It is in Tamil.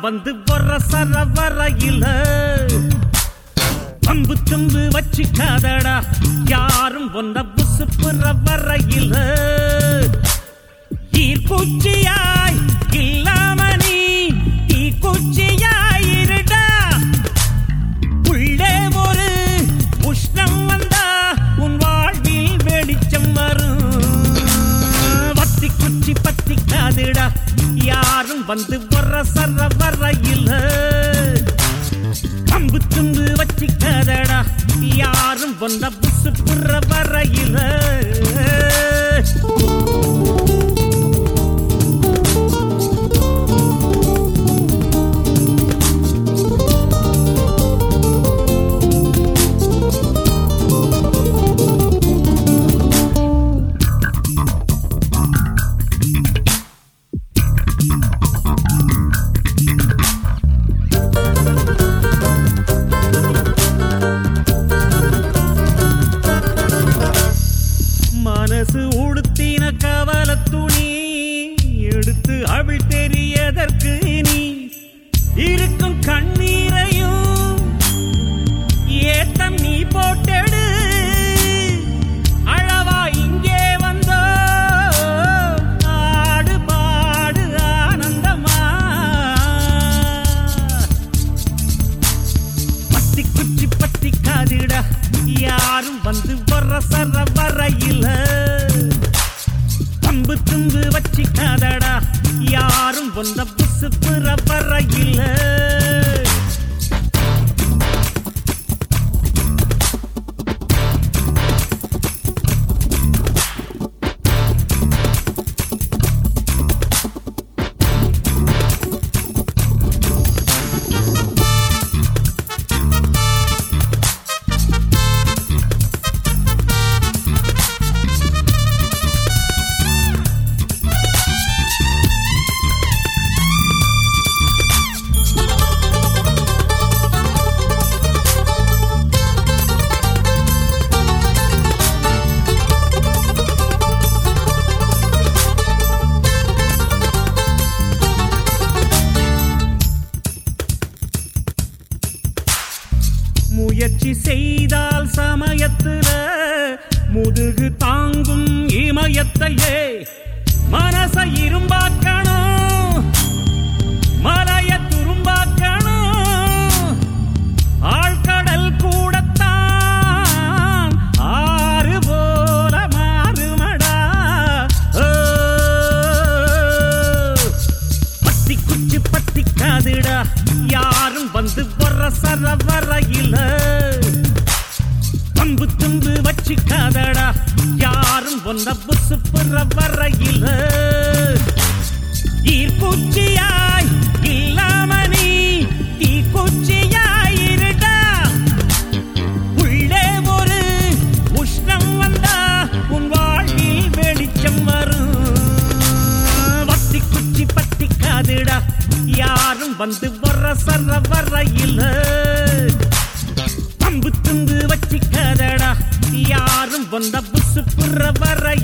வந்து வர சர வரையில பம்பு தும்பு வச்சுக்காதடா யாரும் ஒன்ன புசுப்புற வரையில ஈர்க்குச்சியாய் இல்லாம நீ தீக்குச்சியாய் இருடா உள்ளே ஒரு உஷ்ணம் வந்தா உன் வாழ்வில் வெளிச்சம் வரும் வத்தி குச்சி பத்தி காதுடா யாரும் வந்து வர சர வரையில கம்பு தும்பு வச்சிக்காதடா யாரும் வந்த புசு புற வரையில மனசு உடுத்தின கவல துணி எடுத்து அவள் தெரியதற்கு நீ இருக்கும் கண்ணீரையும் ஏத்தம் நீ போட்டெடு அழவா இங்கே வந்தோ ஆடு பாடு ஆனந்தமா பத்தி குச்சி பத்தி காதிட யாரும் வந்து வர சர வரையில பம்பு தும்பு வச்சிக்காதடா யாரும் வந்த புசு புற வரையில முயற்சி செய்தால் சமயத்துல முதுகு தாங்கும் இமயத்தையே மனச இரும்பாக்கணும் மலைய துரும்பாக்கணும் ஆழ்கடல் கூடத்தான் ஆறு போல மாறுமடா ஓ பத்தி குச்சி பத்தி காதுடா யாரும் வந்து வர சர வரையில பம்பு தும்பு வச்சுக்காதடா யாரும் ஒன்ன புசு புற வரையில ஈர்க்குச்சியாய் இல்லாம நீ தீக்குச்சியாய் இருடா உள்ளே ஒரு உஷ்ணம் வந்தா உன் வாழ்வில் வெளிச்சம் வரும் வத்தி குச்சி பத்தி காதுடா யாரும் வந்து வர சர வரையில பம்பு தும்பு வச்சிக்காதடா யாரும் வந்த புசு புற வரை